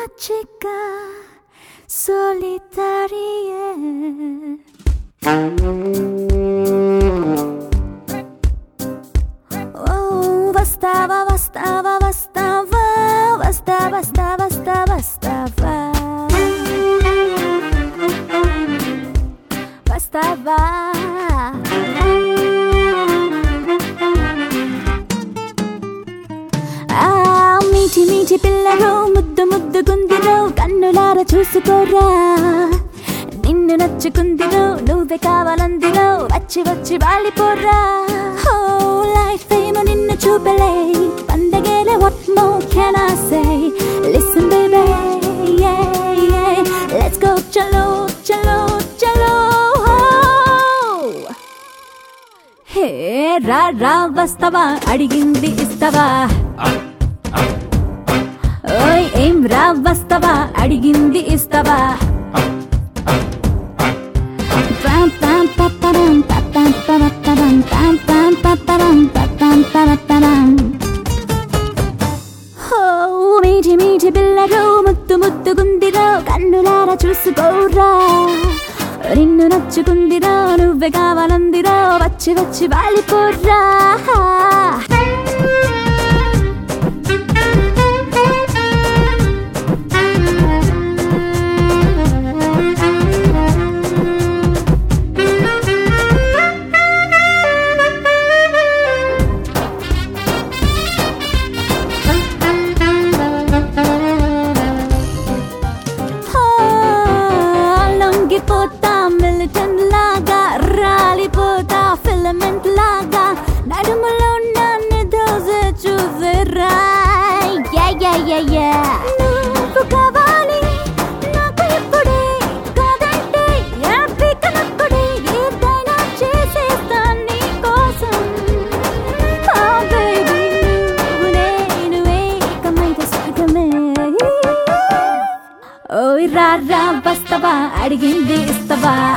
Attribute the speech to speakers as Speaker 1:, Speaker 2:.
Speaker 1: chica solitaria. Oh, bastava, bastava, bastava, basta, basta, basta, bastava. Bastava. ఆ మీటి మీటి పిల్లలు ముద్దు ముద్దు గుందిరో కన్నులార చూసుకోరా నిన్ను నచ్చుకుందిరో నువ్వే కావాలందిరో వచ్చి వచ్చి వాలిపోరా ఓ లైఫ్ ఏమో నిన్ను చూపలే పండగేల what more can I say listen baby yeah yeah let's go చలో చలో చలో హే రా రా వస్తావా అడిగింది ఇస్తావా ఓయ్ ఏం రా వస్తావా అడిగింది ఇస్తావా Pam, pam, pa-pa-dum, pa-pam, pa-pa-pa-dum, pam, pam, pa-pa-dum, pa-pam, pa-pa-pa-dum. ఓ, మీఠి మీఠి పిల్లరు ముద్దు ముద్దు గుందిరో కన్నులారా చూసుకోరా నిన్ను నచ్చుకుందిరో నువ్వే కావాలందిరో వచ్చి వచ్చి వాలిపోర్రా ఆ, లొంగిపోతా మిలిటెంట్ లాగా రాలిపోతా ఫిలమెంట్ లాగా నడుములో నన్ను దోసే చూసిరా నువ్వు కావాలి నాకు ఇప్పుడే కాదంటే హ్యాపీ కనప్పుడే ఏదైనా చేసేస్తాను నీ కోసం ఆ బేబీ నువ్వు నేను ఏకమైతే స్వర్గమే ఓయ్ రా రా వస్తావా అడిగింది ఇస్తావా